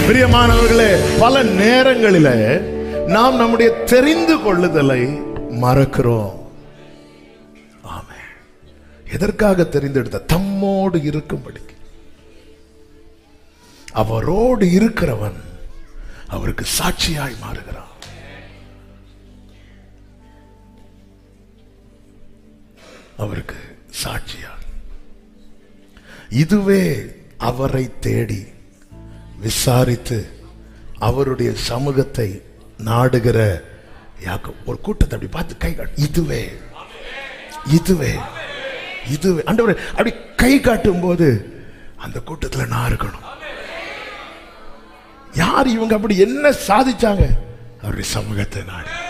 பிரியமானவர்களே பல நேரங்களில நாம் நம்முடைய தெரிந்து கொள்ளுதலை மறக்கிறோம் ஆமென் எதற்காக தெரிந்தெடுத்த தம்மோடு இருக்கும்படி அவரோடு இருக்கிறவன் அவருக்கு சாட்சியாய் மாறுகிறான் அவருக்கு சாட்சியாய் இதுவே அவரை தேடி விசாரித்து அவருடைய சமூகத்தை நாடுகிற யாக்கோபு. ஒரு கூட்டத்தை அப்படி பார்த்து கை காட்டு இதுவே இதுவே இதுவே ஆண்டவரே அப்படி கை காட்டும் போது அந்த கூட்டத்துல நான் இருக்கணும் யார் இவங்க அப்படி என்ன சாதிச்சாங்க அவருடைய சமூகத்தை நாடி